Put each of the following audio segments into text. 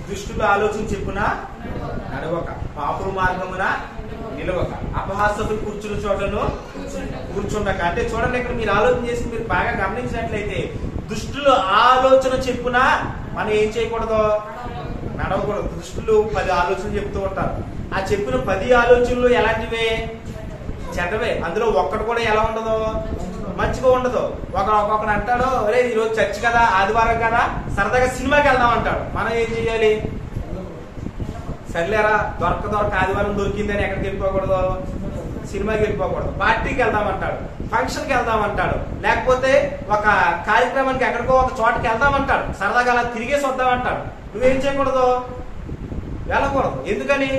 దుష్టుల ఆలోచన చెప్పున నడవక పాపుల మార్గమున నిలవక అపహాసకులు కూర్చున్న చోటను కూర్చుండక అంటే చూడండి ఇక్కడ మీరు ఆలోచన చేసి మీరు బాగా గమనించినట్లయితే దుష్టుల ఆలోచన చెప్పున మనం ఏం చేయకూడదు నడవకూడదు దుష్టులు పది ఆలోచనలు చెప్తూ ఉంటారు ఆ చెప్పిన పది ఆలోచనలు ఎలాంటివే చెడ్డవే అందులో ఒక్కటి కూడా ఎలా ఉండదు మంచిగా ఉండదు ఒక ఒక్కొక్కడు అంటాడు ఒరే ఈ రోజు చర్చ్ కదా ఆదివారం కదా సరదాగా సినిమాకి వెళ్దాం అంటాడు మనం ఏం చేయాలి సర్లేరా దొరక దొరక ఆదివారం దొరికిందని ఎక్కడికి వెళ్ళిపోకూడదు సినిమాకి వెళ్ళిపోకూడదు పార్టీకి వెళ్దామంటాడు ఫంక్షన్కి వెళ్దామంటాడు లేకపోతే ఒక కార్యక్రమానికి ఎక్కడికో ఒక చోటకి వెళ్దామంటాడు సరదాగా అలా తిరిగేసి వద్దామంటాడు నువ్వేం చేయకూడదు వెళ్ళకూడదు ఎందుకని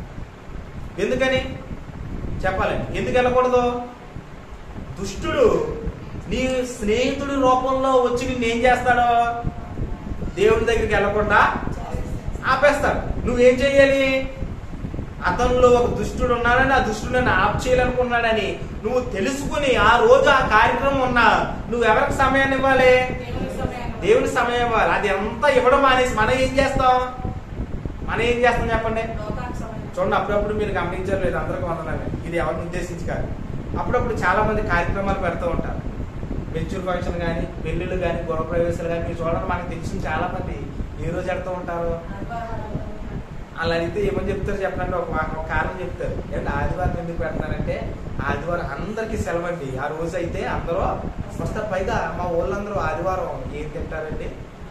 ఎందుకని చెప్పాలి ఎందుకు వెళ్ళకూడదు దుష్టుడు నీ స్నేహితుడి రూపంలో వచ్చి నిన్ను ఏం చేస్తాడో దేవుడి దగ్గరికి వెళ్ళకుండా ఆపేస్తాడు నువ్వేం చెయ్యాలి అతనిలో ఒక దుష్టుడు ఉన్నాడని ఆ దుష్టుడు నన్ను ఆప్ చేయాలనుకున్నాడని నువ్వు తెలుసుకుని ఆ రోజు ఆ కార్యక్రమం ఉన్నా నువ్వు ఎవరికి సమయాన్ని ఇవ్వాలి దేవుని సమయం ఇవ్వాలి అది అంతా ఇవ్వడం మానేసి మనం ఏం చేస్తాం మనం ఏం చేస్తాం చెప్పండి చూడండి అప్పుడప్పుడు మీరు గమనించారు లేదు అందరికీ వందనాలు ఇది ఎవరిని ఉద్దేశించి కాదు అప్పుడప్పుడు చాలా మంది కార్యక్రమాలు పెడుతూ ఉంటారు మెచ్యూర్ ఫంక్షన్ కానీ పెళ్ళిళ్ళు కానీ గృహప్రవేశాలు కానీ మీరు చూడండి మనకు తెలిసిన చాలా మంది ఏ రోజు పెడుతూ ఉంటారు అలా అయితే ఏమని చెప్తారు చెప్పండి ఒక ఒక కారణం చెప్తారు ఏంటంటే ఆదివారం ఎందుకు పెడతారంటే ఆదివారం అందరికీ సెలవండి ఆ రోజు అయితే అందరూ వస్తారు పైగా మా ఊళ్ళందరూ ఆదివారం ఏం తింటారండి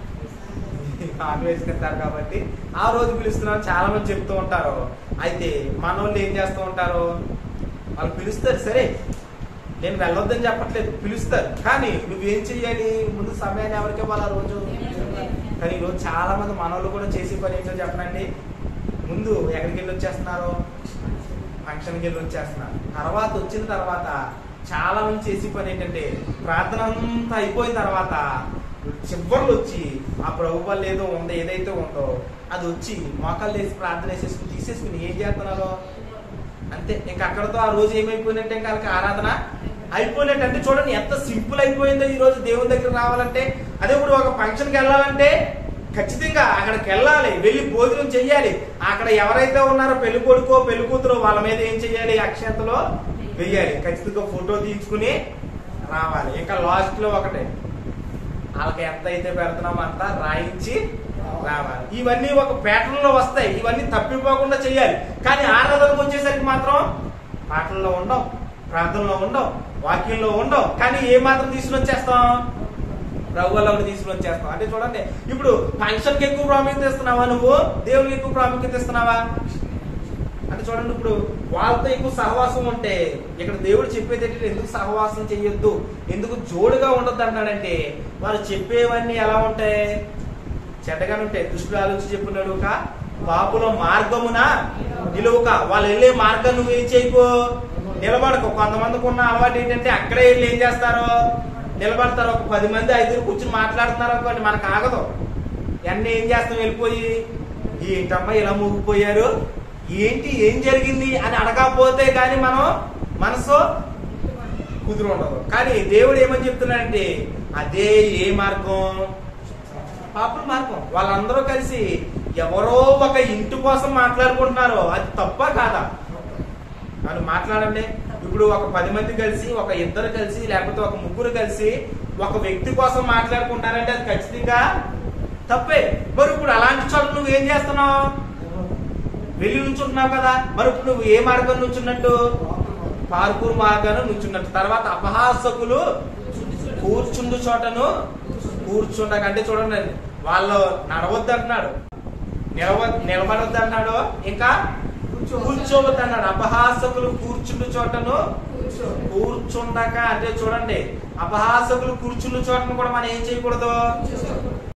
నాన్ వెజ్ తింటారు కాబట్టి ఆ రోజు పిలుస్తున్నాను చాలా మంది చెప్తూ ఉంటారు అయితే మన వాళ్ళు ఏం చేస్తూ ఉంటారు వాళ్ళు పిలుస్తారు సరే నేను వెళ్ళొద్దని చెప్పట్లేదు పిలుస్తారు కానీ నువ్వేం చెయ్యాలి ముందు సమయాన్ని ఎవరికి ఇవ్వాలి ఆ రోజు కానీ ఈరోజు చాలా మంది మనోళ్ళు కూడా చేసే పని ఏంటో చెప్పనండి ముందు ఎక్కడికి వెళ్ళి వచ్చేస్తున్నారు ఫంక్షన్కి వెళ్ళి వచ్చేస్తున్నారు తర్వాత వచ్చిన తర్వాత చాలా మంది చేసే పని ఏంటంటే ప్రార్థన అంతా అయిపోయిన తర్వాత చివరిలో వచ్చి ఆ ప్రభు వల్ల ఏదో ఉందో ఏదైతే ఉందో అది వచ్చి మోకాళ్ళు వేసి ప్రార్థన వేసేసుకుని తీసేసుకుని ఏం చేస్తున్నారు అంతే ఇంకా అక్కడతో ఆ రోజు ఏమైపోయినట్టే ఇంకా వాళ్ళకి ఆరాధన అయిపోయినట్టు అంటే చూడండి ఎంత సింపుల్ అయిపోయిందో ఈ రోజు దేవుని దగ్గర రావాలంటే అదే ఇప్పుడు ఒక ఫంక్షన్కి వెళ్ళాలంటే ఖచ్చితంగా అక్కడికి వెళ్ళాలి వెళ్ళి భోజనం చెయ్యాలి అక్కడ ఎవరైతే ఉన్నారో పెళ్లి కొడుకో పెళ్లి కూతురు వాళ్ళ మీద ఏం చెయ్యాలి అక్షంతలో వెయ్యాలి ఖచ్చితంగా ఫోటో తీసుకుని రావాలి ఇంకా లాస్ట్ లో ఒకటే వాళ్ళకి ఎంత అయితే పెడుతున్నామో అంతా రాయించి రావాలి ఇవన్నీ ఒక ప్యాటర్న్ లో వస్తాయి ఇవన్నీ తప్పిపోకుండా చేయాలి కానీ ఆరాధనకు వచ్చేసరికి మాత్రం పాటల్లో ఉండవు ప్రార్థనలో ఉండవు వాక్యంలో ఉండవు కానీ ఏ మాత్రం తీసుకుని వచ్చేస్తాం ప్రభువులో తీసుకుని వచ్చేస్తాం అంటే చూడండి ఇప్పుడు ఫంక్షన్కి ఎక్కువ ప్రాముఖ్యత ఇస్తున్నావా నువ్వు దేవునికి ఎక్కువ ప్రాముఖ్యత ఇస్తున్నావా అంటే చూడండి ఇప్పుడు వాళ్ళతో ఎక్కువ సహవాసం ఉంటే ఇక్కడ దేవుడు చెప్పేది ఏంటంటే ఎందుకు సహవాసం చేయొద్దు ఎందుకు జోడుగా ఉండొద్దు అంటాడంటే వాళ్ళు చెప్పేవన్నీ ఎలా ఉంటాయి చెడ్డగానే ఉంటాయి దుష్టుడు ఆలోచించి చెప్పినాడు ఒక పాపుల మార్గమున నిలువుక వాళ్ళు వెళ్ళే మార్గం నువ్వు ఏం చేయకు నిలబడకు కొంతమందికి ఉన్న అలవాటు ఏంటంటే అక్కడే వెళ్ళి ఏం చేస్తారు నిలబడతారు ఒక పది మంది ఐదుగురు కూర్చుని మాట్లాడుతున్నారు అనుకోండి మనకు ఆగదు అన్నీ ఏం చేస్తాం వెళ్ళిపోయి ఏంటమ్మా ఇలా మూగిపోయారు ఏంటి ఏం జరిగింది అని అడగకపోతే కానీ మనం మనసు కుదురు ఉండదు కానీ దేవుడు ఏమని చెప్తున్నాడంటే అదే ఏ మార్గం పాపుల మార్గం వాళ్ళందరూ కలిసి ఎవరో ఒక ఇంటి కోసం మాట్లాడుకుంటున్నారు అది తప్ప కాదా అని మాట్లాడండి ఇప్పుడు ఒక పది మంది కలిసి ఒక ఇద్దరు కలిసి లేకపోతే ఒక ముగ్గురు కలిసి ఒక వ్యక్తి కోసం మాట్లాడుకుంటారంటే అది ఖచ్చితంగా తప్పే మరి ఇప్పుడు అలాంటి చోట నువ్వు ఏం చేస్తున్నావు వెళ్ళి నుంచుంటున్నావు కదా మరి ఇప్పుడు నువ్వు ఏ మార్గం నుంచున్నట్టు పార్కూర్ మార్గాన్ని నుంచున్నట్టు తర్వాత అపహాసకులు కూర్చుండు చోటను కూర్చుండక అంటే చూడండి వాళ్ళు నడవద్దు అంటున్నాడు నిలవ నిలబడొద్దు అన్నాడు ఇంకా కూర్చోవద్దు అన్నాడు అపహాసకులు కూర్చుండు చోటను కూర్చుండక అంటే చూడండి అపహాసకులు కూర్చుండు చోటను కూడా మనం ఏం చేయకూడదు